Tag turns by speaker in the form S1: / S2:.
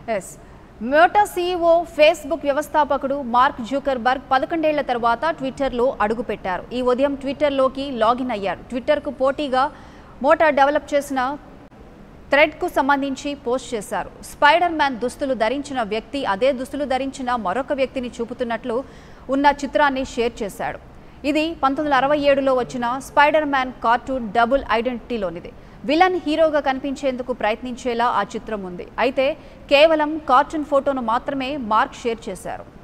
S1: yes Meta CEO Facebook వ్యవస్థాపకుడు Mark Zuckerberg పదకొండేళ్ల తర్వాత ట్విట్టర్లో అడుగుపెట్టారు ఈ ఉదయం ట్విట్టర్లోకి లాగిన్ అయ్యారు ట్విట్టర్కు పోటీగా మోటా డెవలప్ చేసిన థ్రెడ్కు సంబంధించి పోస్ట్ చేశారు స్పైడర్ మ్యాన్ దుస్తులు ధరించిన వ్యక్తి అదే దుస్తులు ధరించిన మరొక వ్యక్తిని చూపుతున్నట్లు ఉన్న చిత్రాన్ని షేర్ చేశాడు ఇది పంతొమ్మిది వందల అరవై ఏడులో వచ్చిన స్పైడర్ మ్యాన్ కార్టూన్ డబుల్ ఐడెంటిటీలోనిది విలన్ హీరోగా కనిపించేందుకు ప్రయత్నించేలా ఆ చిత్రం ఉంది అయితే కేవలం కార్టూన్ ఫోటోను మాత్రమే మార్క్ షేర్ చేశారు